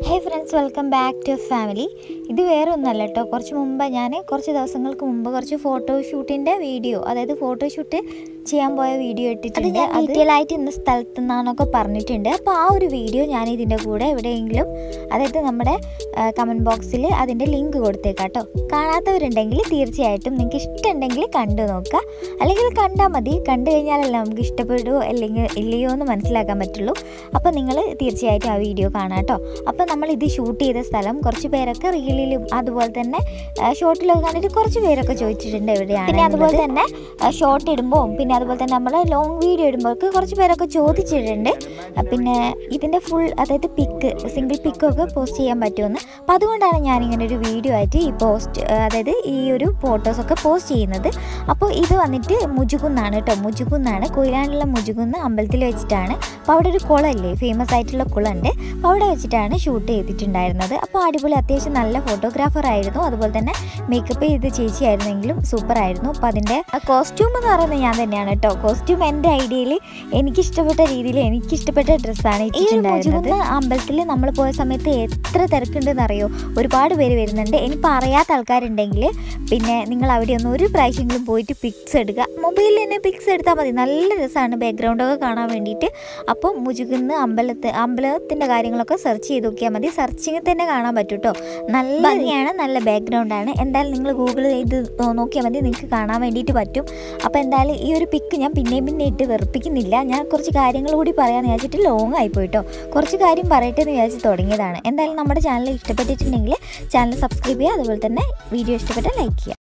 hey friends welcome back to family ഇത് വേറെ ഒന്നല്ല കേട്ടോ കുറച്ച് മുമ്പ് ഞാൻ കുറച്ച് ദിവസങ്ങൾക്ക് മുമ്പ് കുറച്ച് ഫോട്ടോഷൂട്ടിൻ്റെ വീഡിയോ അതായത് ഫോട്ടോഷൂട്ട് ചെയ്യാൻ പോയ വീഡിയോ ഇട്ടിട്ടുണ്ട് അത് ഡീറ്റെയിൽ ആയിട്ട് ഇന്ന സ്ഥലത്ത് നിന്നാണൊക്കെ പറഞ്ഞിട്ടുണ്ട് അപ്പോൾ ആ ഒരു വീഡിയോ ഞാൻ ഇതിൻ്റെ കൂടെ എവിടെയെങ്കിലും അതായത് നമ്മുടെ കമൻറ്റ് ബോക്സിൽ അതിൻ്റെ ലിങ്ക് കൊടുത്തേക്കാം കേട്ടോ കാണാത്തവരുണ്ടെങ്കിൽ തീർച്ചയായിട്ടും നിങ്ങൾക്ക് ഇഷ്ടമുണ്ടെങ്കിൽ കണ്ടു നോക്കുക അല്ലെങ്കിൽ കണ്ടാൽ മതി കണ്ടു കഴിഞ്ഞാലല്ല നമുക്ക് ഇഷ്ടപ്പെടുമോ അല്ലെങ്കിൽ ഇല്ലയോ എന്ന് മനസ്സിലാക്കാൻ പറ്റുള്ളൂ അപ്പോൾ നിങ്ങൾ തീർച്ചയായിട്ടും ആ വീഡിയോ കാണാം കേട്ടോ അപ്പോൾ നമ്മൾ ഇത് ഷൂട്ട് ചെയ്ത സ്ഥലം കുറച്ച് പേരൊക്കെ റീലിലും അതുപോലെ തന്നെ ഷോർട്ടിലൊക്കെ കണ്ടിട്ട് കുറച്ച് പേരൊക്കെ ചോദിച്ചിട്ടുണ്ട് എവിടെയാണ് പിന്നെ അതുപോലെ തന്നെ ഷോർട്ട് ഇടുമ്പോൾ പിന്നെ അതുപോലെ തന്നെ നമ്മൾ ലോങ് വീഡിയോ ഇടുമ്പോഴൊക്കെ കുറച്ച് പേരൊക്കെ ചോദിച്ചിട്ടുണ്ട് ആ, പിന്നെ ഇതിൻ്റെ ഫുൾ അതായത് പിക്ക് സിംഗിൾ പിക്കൊക്കെ പോസ്റ്റ് ചെയ്യാൻ പറ്റുമെന്ന് അപ്പോൾ അതുകൊണ്ടാണ് ഞാനിങ്ങനെ ഒരു വീഡിയോ ആയിട്ട് ഈ പോസ്റ്റ് അതായത് ഈ ഒരു ഫോട്ടോസൊക്കെ പോസ്റ്റ് ചെയ്യുന്നത് അപ്പോൾ ഇത് വന്നിട്ട് മുജുകുന്നാണ് കേട്ടോ മുജുകുന്നാണ് കൊയിലാണ്ടുള്ള മുജുകുന്ന് അമ്പലത്തിൽ വെച്ചിട്ടാണ് അപ്പോൾ അവിടെ ഒരു കുളമില്ലേ ഫേമസ് ആയിട്ടുള്ള കുളമുണ്ട് അപ്പോൾ അവിടെ വെച്ചിട്ടാണ് ഷൂട്ട് ചെയ്തിട്ടുണ്ടായിരുന്നത് അപ്പോൾ അടിപൊളി അത്യാവശ്യം നല്ല ഫോട്ടോഗ്രാഫർ ആയിരുന്നു അതുപോലെ തന്നെ മേക്കപ്പ് ചെയ്ത ചേച്ചി ആയിരുന്നെങ്കിലും സൂപ്പർ ആയിരുന്നു അപ്പോൾ അതിൻ്റെ കോസ്റ്റ്യൂം എന്ന് പറയുന്നത് ഞാൻ തന്നെയാണ് കേട്ടോ കോസ്റ്റ്യൂം എൻ്റെ ഐഡിയയിൽ എനിക്കിഷ്ടപ്പെട്ട രീതിയിൽ എനിക്കിഷ്ടപ്പെട്ട ഡ്രസ്സാണ് ഇട്ടിട്ടുണ്ടായിരുന്നത് അമ്പലത്തിൽ നമ്മൾ പോയ സമയത്ത് എത്ര തിരക്കുണ്ടെന്ന് അറിയോ ഒരുപാട് പേര് വരുന്നുണ്ട് ഇനിയിപ്പോൾ അറിയാത്ത ആൾക്കാരുണ്ടെങ്കിൽ പിന്നെ നിങ്ങൾ അവിടെ ഒന്ന് ഒരു പ്രാവശ്യമെങ്കിലും പോയിട്ട് പിക്സ് എടുക്കുക മൊബൈലിൽ തന്നെ പിക്സ് എടുത്താൽ മതി നല്ല രസമാണ് ബാക്ക്ഗ്രൗണ്ടൊക്കെ കാണാൻ വേണ്ടിയിട്ട് അപ്പോൾ മുജുകുന്ന് അമ്പലത്ത് അമ്പലത്തിൻ്റെ കാര്യങ്ങളൊക്കെ സെർച്ച് ചെയ്ത് നോക്കിയാൽ മതി സെർച്ചിങ്ങിൽ തന്നെ കാണാൻ പറ്റും കേട്ടോ നല്ല ഭംഗിയാണ് നല്ല ബാക്ക്ഗ്രൗണ്ടാണ് എന്തായാലും നിങ്ങൾ ഗൂഗിൾ ചെയ്ത് നോക്കിയാൽ മതി നിങ്ങൾക്ക് കാണാൻ വേണ്ടിയിട്ട് പറ്റും അപ്പോൾ എന്തായാലും ഈ ഒരു പിക്ക് ഞാൻ പിന്നെയും പിന്നെ ഇട്ട് വെറുപ്പിക്കുന്നില്ല ഞാൻ കുറച്ച് കാര്യങ്ങൾ കൂടി പറയാമെന്ന് വിചാരിച്ചിട്ട് ലോങ് ആയിപ്പോയി കേട്ടോ കുറച്ച് കാര്യം പറയട്ടെ എന്ന് വിചാരിച്ച് തുടങ്ങിയതാണ് എന്തായാലും നമ്മുടെ ചാനൽ ഇഷ്ടപ്പെട്ടിട്ടുണ്ടെങ്കിൽ ചാനൽ സബ്സ്ക്രൈബ് ചെയ്യുക അതുപോലെ തന്നെ വീഡിയോ ഇഷ്ടപ്പെട്ടാൽ ലൈക്ക് ചെയ്യുക